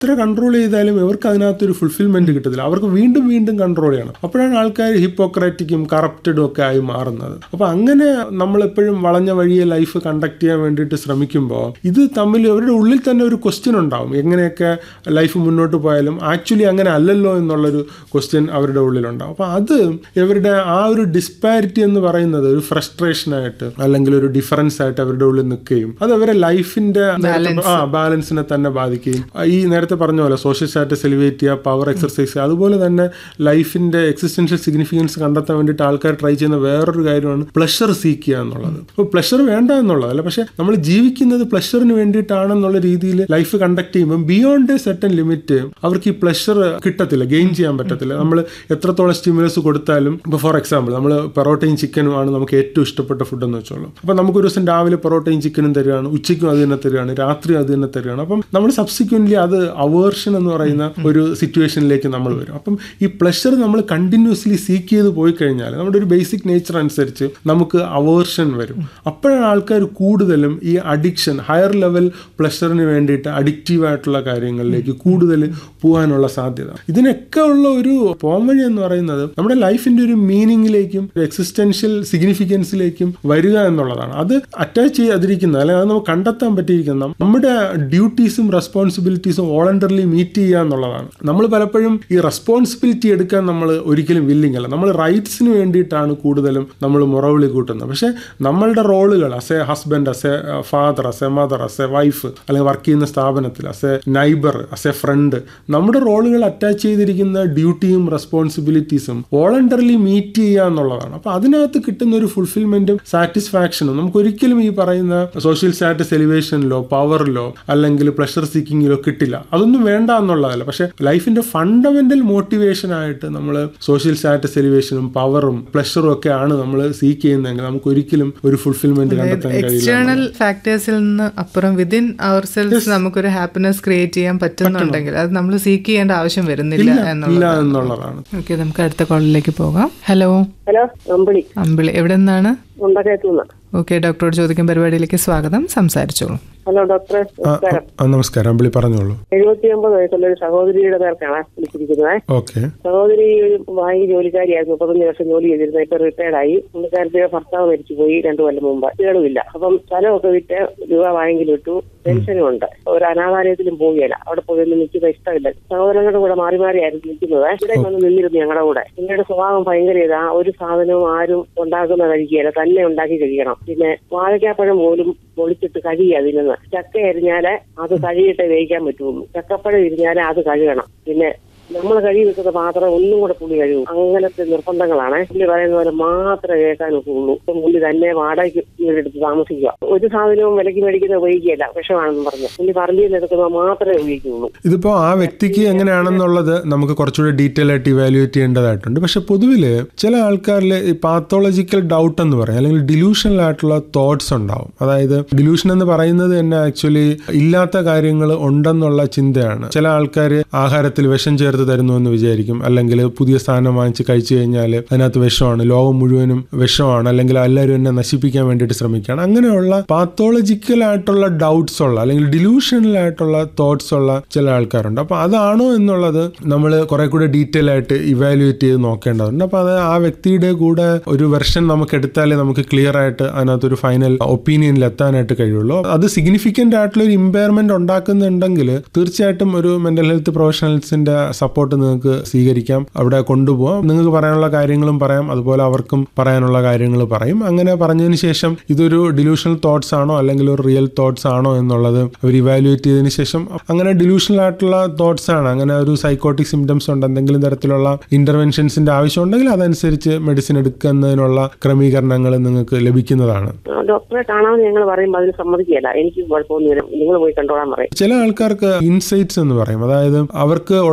എത്ര കൺട്രോൾ ചെയ്താലും ഇവർക്ക് അതിനകത്തൊരു ഫുൾഫിൽമെന്റ് കിട്ടത്തില്ല അവർക്ക് വീണ്ടും വീണ്ടും കൺട്രോൾ ചെയ്യണം അപ്പോഴാണ് ആൾക്കാർ ഹിപ്പോക്രാറ്റിക്കും കറപ്റ്റഡും ഒക്കെ ആയി മാറുന്നത് അപ്പോൾ അങ്ങനെ നമ്മളെപ്പോഴും വളഞ്ഞ വഴിയെ ലൈഫ് കണ്ടക്ട് ചെയ്യാൻ വേണ്ടിയിട്ട് ശ്രമിക്കുമ്പോൾ ഇത് തമ്മിൽ അവരുടെ ഉള്ളിൽ തന്നെ ഒരു ക്വസ്റ്റ്യൻ ഉണ്ടാവും എങ്ങനെയൊക്കെ ലൈഫ് മുന്നോട്ട് പോയാലും ആക്ച്വലി അങ്ങനെ അല്ലല്ലോ എന്നുള്ളൊരു ക്വസ്റ്റ്യൻ അവരുടെ ഉള്ളിലുണ്ടാവും അപ്പോൾ അത് ഇവരുടെ ആ ഒരു ഡിസ്പാരിറ്റി എന്ന് പറയുന്നത് ഒരു ഫ്രസ്ട്രേഷനായിട്ട് അല്ലെങ്കിൽ ഒരു ഡിഫറൻസ് ആയിട്ട് അവരുടെ ഉള്ളിൽ നിൽക്കുകയും അത് അവരെ ലൈഫിന്റെ ആ ബാലൻസിനെ തന്നെ ബാധിക്കുകയും ഈ നേരത്തെ പറഞ്ഞ പോലെ സോഷ്യൽ സ്റ്റാറ്റസ് എലിവേറ്റ് ചെയ്യുക പവർ എക്സർസൈസ് അതുപോലെ തന്നെ ലൈഫിന്റെ എക്സിസ്റ്റൻഷ്യൽ സിഗ്നിഫിക്കൻസ് കണ്ടെത്താൻ വേണ്ടിയിട്ട് ആൾക്കാർ ട്രൈ ചെയ്യുന്ന വേറൊരു കാര്യമാണ് പ്ലഷർ സീക്ക് ചെയ്യുക എന്നുള്ളത് അപ്പോൾ പ്ലഷർ വേണ്ട എന്നുള്ളതല്ല പക്ഷെ നമ്മൾ ജീവിക്കുന്നത് പ്ലഷറിന് വേണ്ടിയിട്ടാണെന്നുള്ള രീതിയിൽ ലൈഫ് കണ്ടക്ട് ചെയ്യുമ്പോൾ ബിയോണ്ട് എ സെട്ടൻ ലിമിറ്റ് അവർക്ക് ഈ പ്ലഷർ കിട്ടത്തില്ല ഗെയിൻ ചെയ്യാൻ പറ്റത്തില്ല നമ്മൾ എത്രത്തോളം സ്റ്റിമുലസ് കൊടുത്താലും ഇപ്പോൾ ഫോർ എക്സാമ്പിൾ നമ്മൾ പൊറോട്ടയും ചിക്കനും ആണ് നമുക്ക് ഏറ്റവും ഇഷ്ടപ്പെട്ട ഫുഡ് എന്ന് വെച്ചോളൂ അപ്പോൾ നമുക്ക് ഒരു ദിവസം രാവിലെ പൊറോട്ടയും ചിക്കനും തരികയാണ് ഉച്ചയ്ക്കും അത് തന്നെ തരികയാണ് രാത്രി അത് തന്നെ തരികയാണ് അപ്പം നമ്മൾ സബ്സിക്വൻ്റ്ലി അത് അവേർഷൻ എന്ന് പറയുന്ന ഒരു സിറ്റുവേഷനിലേക്ക് നമ്മൾ വരും അപ്പം ഈ പ്ലഷർ നമ്മൾ കണ്ടിന്യൂസ്ലി സീക്ക് ചെയ്ത് പോയി കഴിഞ്ഞാൽ നമ്മുടെ ഒരു ബേസിക് നേച്ചർ അനുസരിച്ച് നമുക്ക് അവേർഷൻ വരും അപ്പോഴാണ് ആൾക്കാർ കൂടുതലും ഈ അഡിക്ഷൻ ഹയർ ലെവൽ പ്ലഷറിന് വേണ്ടിയിട്ട് അഡിക്റ്റീവ് ആയിട്ടുള്ള കാര്യങ്ങളിലേക്ക് കൂടുതൽ പോകാനുള്ള സാധ്യത ഇതിനൊക്കെ ഉള്ള ഒരു പോംവഴി എന്ന് പറയുന്നത് നമ്മുടെ ലൈഫിന്റെ ഒരു മീനിങ്ങിലേക്കും എക്സിസ്റ്റൻഷ്യൽ സിഗ്നിഫിക്കൻസിലേക്കും വരിക എന്നുള്ളതാണ് അത് അറ്റാച്ച് ചെയ്യാതിരിക്കുന്ന അല്ലെങ്കിൽ അത് നമുക്ക് കണ്ടെത്താൻ പറ്റിയിരിക്കുന്ന നമ്മുടെ ഡ്യൂട്ടീസും റെസ്പോൺസിബിലിറ്റീസും വോളണ്ടറിലി മീറ്റ് ചെയ്യുക എന്നുള്ളതാണ് നമ്മൾ പലപ്പോഴും ഈ റെസ്പോൺസിബിലിറ്റി എടുക്കാൻ നമ്മൾ ഒരിക്കലും വില്ലിങ് അല്ല നമ്മൾ റൈറ്റ്സിന് വേണ്ടിയിട്ടാണ് കൂടുതലും നമ്മൾ മുറവിളി കൂട്ടുന്നത് പക്ഷേ നമ്മളുടെ റോളുകൾ as a husband as a father as a mother as a wife അല്ലെങ്കിൽ വർക്ക് ചെയ്യുന്ന സ്ഥാപനത്തിൽ as a neighbour as a friend നമ്മുടെ റോളുകൾ അറ്റാച്ച് ചെയ്തിരിക്കുന്ന ഡ്യൂട്ടിയും റെസ്പോൺസിബിലിറ്റീസും വോളണ്ടറിലി മീറ്റ് ചെയ്യുക എന്നുള്ളതാണ് അപ്പോൾ അതിനകത്ത് കിട്ടുന്ന ഒരു ഫുൾഫിൽമെന്റും സാറ്റിസ്ഫാക്ഷനും നമുക്ക് ഒരിക്കലും ഈ പറയുന്ന സോഷ്യൽ സ്റ്റാറ്റസ് എലിവേഷനിലോ പവറിലോ അല്ലെങ്കിൽ പ്ലഷർ സീക്കിങ്ങിലോ കിട്ടില്ല അതൊന്നും വേണ്ട എന്നുള്ളതല്ല പക്ഷേ ലൈഫിന്റെ ഫണ്ടമെന്റൽ മോട്ടിവേഷൻ ആയിട്ട് നമ്മൾ സോഷ്യൽ സ്റ്റാറ്റസ് എലിവേഷനും പവറും പ്ലഷറും ഒക്കെ ആണ് നമ്മൾ സീക്ക് ചെയ്യുന്നതെങ്കിൽ നമുക്ക് ഒരിക്കലും ഒരു ഫുൾഫിൽമെന്റ് കണ്ടെത്താൻ കഴിയില്ല എക്സ്റ്റേണൽ ഫാക്ടേഴ്സിൽ നിന്ന് അപ്പുറം വിതിൻ അവർ സെൽസ് നമുക്കൊരു ഹാപ്പിനെസ് ക്രിയേറ്റ് ചെയ്യാൻ പറ്റുന്നുണ്ടെങ്കിൽ അത് നമ്മൾ സീക്ക് ചെയ്യേണ്ട ആവശ്യം വരുന്നില്ല ഇല്ല എന്നുള്ളത് എന്നുള്ളതാണ് ഓക്കെ നമുക്ക് അടുത്ത കോളിലേക്ക് പോകാം ഹലോ ഹലോ അമ്പിളി അമ്പിളി എവിടെ നിന്നാണ് ഉണ്ടകയത്തുനിന്ന് ഓക്കെ ഡോക്ടറോട് ചോദിക്കും പരിപാടിയിലേക്ക് സ്വാഗതം സംസാരിച്ചോളൂ ഹലോ ഡോക്ടറെ ആ, നമസ്കാരം ആ, നമസ്കാരം അമ്പിളി പറഞ്ഞോളൂ എഴുപത്തി ഒമ്പത് വയസ്സുള്ള ഒരു സഹോദരിയുടെ പേർക്കാണ് വിളിച്ചിരിക്കുന്നത് ഓക്കെ സഹോദരി ഒരു വായി ജോലിക്കാരിയായിരുന്നു മുപ്പത്തഞ്ച് വർഷം ജോലി ചെയ്തിരുന്നത് ഇപ്പൊ റിട്ടയർഡ് ആയി പുള്ളിക്കാരത്തിന്റെ ഭർത്താവ് മരിച്ചുപോയി രണ്ടു കൊല്ലം മുമ്പ് കേടുമില്ല അപ്പം സ്ഥലമൊക്കെ വിറ്റ് രൂപ വാങ്ങിയിൽ വിട്ടു പെൻഷനും ഉണ്ട് ഒരു അനാഥാലയത്തിലും പോവുകയില്ല അവിടെ പോയി ഒന്നും നിൽക്കുന്ന ഇഷ്ടമില്ല സഹോദരങ്ങളുടെ കൂടെ മാറി മാറിയായിരുന്നു നിൽക്കുന്നത് ഇവിടെ വന്ന് നിന്നിരുന്നു ഞങ്ങളുടെ കൂടെ പുള്ളിയുടെ സ്വഭാവം ഭയങ്കര ഇതാ ഒരു സാധനവും ആരും ഉണ്ടാക്കുന്ന കഴിക്കുകയില്ല തന്നെ ഉണ്ടാക്കി കഴിക്കണം പിന്നെ വാഴയ്ക്കാപ്പഴം പോലും പൊളിച്ചിട്ട് കഴിയുക അതിൽ നിന്ന് ചക്ക എരിഞ്ഞാല് അത് കഴുകിയിട്ടേ വേവിക്കാൻ പറ്റുള്ളൂ ചക്കപ്പഴം ഇരിഞ്ഞാല് അത് കഴുകണം പിന്നെ നമ്മൾ കഴുകി വെക്കുന്ന പാത്രം ഒന്നും കൂടെ പുള്ളി കഴുകും അങ്ങനത്തെ നിർബന്ധങ്ങളാണ് പുള്ളി പറയുന്ന പോലെ മാത്രമേ കേൾക്കാൻ ഒക്കുള്ളൂ ഇപ്പം പുള്ളി തന്നെ വാടകയ്ക്ക് വീടെടുത്ത് താമസിക്കുക ഒരു സാധനവും വിലക്ക് മേടിക്കുന്ന ഉപയോഗിക്കുകയല്ല വിഷമാണെന്ന് പറഞ്ഞു പുള്ളി പറമ്പിൽ നിന്ന് എടുക്കുന്നത് മാത്രമേ ഉപയോഗിക്കുള്ളൂ ഇതിപ്പോൾ ആ വ്യക്തിക്ക് എങ്ങനെയാണെന്നുള്ളത് നമുക്ക് കുറച്ചുകൂടി ഡീറ്റെയിൽ ആയിട്ട് ഇവാലുവേറ്റ് ചെയ്യേണ്ടതായിട്ടുണ്ട് പക്ഷെ പൊതുവിൽ ചില ആൾക്കാരിൽ ഈ പാത്തോളജിക്കൽ ഡൗട്ട് എന്ന് പറയും അല്ലെങ്കിൽ ഡിലൂഷണൽ ആയിട്ടുള്ള തോട്ട്സ് ഉണ്ടാവും അതായത് ഡിലൂഷൻ എന്ന് പറയുന്നത് തന്നെ ആക്ച്വലി ഇല്ലാത്ത കാര്യങ്ങൾ ഉണ്ടെന്നുള്ള ചിന്തയാണ് ചില ആൾക്കാർ ആഹാരത്തിൽ വിഷം ചേർത്ത് തരുന്നു എന്ന് വിചാരിക്കും അല്ലെങ്കിൽ പുതിയ സാധനം വാങ്ങിച്ച് കഴിച്ചു കഴിഞ്ഞാൽ അതിനകത്ത് വിഷമാണ് ലോകം മുഴുവനും വിഷമാണ് അല്ലെങ്കിൽ എല്ലാവരും എന്നെ നശിപ്പിക്കാൻ വേണ്ടിയിട്ട് ശ്രമിക്കുകയാണ് അങ്ങനെയുള്ള പാത്തോളജിക്കൽ ആയിട്ടുള്ള ഡൗട്ട്സ് ഉള്ള അല്ലെങ്കിൽ ഡിലൂഷണൽ ആയിട്ടുള്ള തോട്ട്സ് ഉള്ള ചില ആൾക്കാരുണ്ട് അപ്പോൾ അതാണോ എന്നുള്ളത് നമ്മൾ കുറെ കൂടെ ഡീറ്റെയിൽ ആയിട്ട് ഇവാലുവേറ്റ് ചെയ്ത് നോക്കേണ്ടതുണ്ട് അപ്പോൾ അത് ആ വ്യക്തിയുടെ കൂടെ ഒരു വെർഷൻ നമുക്ക് എടുത്താലേ നമുക്ക് ക്ലിയർ ആയിട്ട് അതിനകത്തൊരു ഫൈനൽ ഒപ്പീനിയനിൽ എത്താനായിട്ട് കഴിയുള്ളൂ അത് സിഗ്നിഫിക്കൻ്റ് ആയിട്ടുള്ള ഒരു ഇമ്പയർമെന്റ് ഉണ്ടാക്കുന്നുണ്ടെങ്കിൽ തീർച്ചയായിട്ടും ഒരു മെന്റൽ ഹെൽത്ത് പ്രൊഫഷണൽസിന്റെ സപ്പോർട്ട് നിങ്ങൾക്ക് സ്വീകരിക്കാം അവിടെ കൊണ്ടുപോകാം നിങ്ങൾക്ക് പറയാനുള്ള കാര്യങ്ങളും പറയാം അതുപോലെ അവർക്കും പറയാനുള്ള കാര്യങ്ങൾ പറയും അങ്ങനെ പറഞ്ഞതിന് ശേഷം ഇതൊരു ഡിലൂഷണൽ തോട്ട്സ് ആണോ അല്ലെങ്കിൽ ഒരു റിയൽ തോട്ട്സ് ആണോ എന്നുള്ളത് അവർ ഇവാലുവേറ്റ് ചെയ്തതിന് ശേഷം അങ്ങനെ ഡിലൂഷണൽ ആയിട്ടുള്ള തോട്ട്സ് ആണ് അങ്ങനെ ഒരു സൈക്കോട്ടിക് സിംറ്റംസ് ഉണ്ട് എന്തെങ്കിലും തരത്തിലുള്ള ഇന്റർവെൻഷൻസിന്റെ ആവശ്യം ഉണ്ടെങ്കിൽ അതനുസരിച്ച് മെഡിസിൻ എടുക്കുന്നതിനുള്ള ക്രമീകരണങ്ങൾ നിങ്ങൾക്ക് ലഭിക്കുന്നതാണ് ആ, ഡോക്ടറെ കാണാമെന്ന് ഞങ്ങൾ പറയുമ്പോൾ അതിന് സമ്മതിക്കുകയല്ല എനിക്ക് കുഴപ്പമൊന്നുമില്ല നിങ്ങൾ പോയി കണ്ടോളാൻ പറയും ചില ആൾക്കാർക്ക് ഇൻസൈറ്റ്സ് എന്ന് പറയും അതായത് അവർക്ക് ഉള്ള ബുദ്ധിമുട്ട്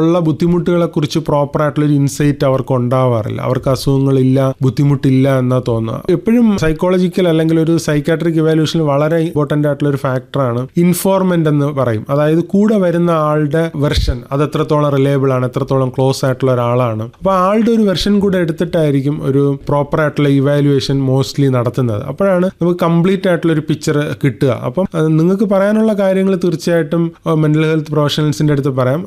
ബുദ്ധിമുട്ടുകളെ കുറിച്ച് പ്രോപ്പർ ആയിട്ടുള്ള ഒരു ഇൻസൈറ്റ് അവർക്ക് ഉണ്ടാവാറില്ല അവർക്ക് അസുഖങ്ങളില്ല ബുദ്ധിമുട്ടില്ല എന്നാ തോന്നുക എപ്പോഴും സൈക്കോളജിക്കൽ അല്ലെങ്കിൽ ഒരു സൈക്കാട്രിക് ഇവാലുവേഷനിൽ വളരെ ഇമ്പോർട്ടന്റ് ആയിട്ടുള്ള ഒരു ഫാക്ടറാണ് ഇൻഫോർമെന്റ് എന്ന് പറയും അതായത് കൂടെ വരുന്ന ആളുടെ വെർഷൻ അത് എത്രത്തോളം റിലയബിൾ ആണ് എത്രത്തോളം ക്ലോസ് ആയിട്ടുള്ള ഒരാളാണ് അപ്പൊ ആളുടെ ഒരു വെർഷൻ കൂടെ എടുത്തിട്ടായിരിക്കും ഒരു പ്രോപ്പർ ആയിട്ടുള്ള ഇവാലുവേഷൻ മോസ്റ്റ്ലി നടത്തുന്നത് അപ്പോഴാണ് നമുക്ക് കംപ്ലീറ്റ് ആയിട്ടുള്ള ഒരു പിക്ചർ കിട്ടുക അപ്പം അത് നിങ്ങൾക്ക് പറയാനുള്ള കാര്യങ്ങൾ തീർച്ചയായിട്ടും മെന്റൽ ഹെൽത്ത് പ്രൊഫഷണൽസിന്റെ അടുത്ത് പറയാം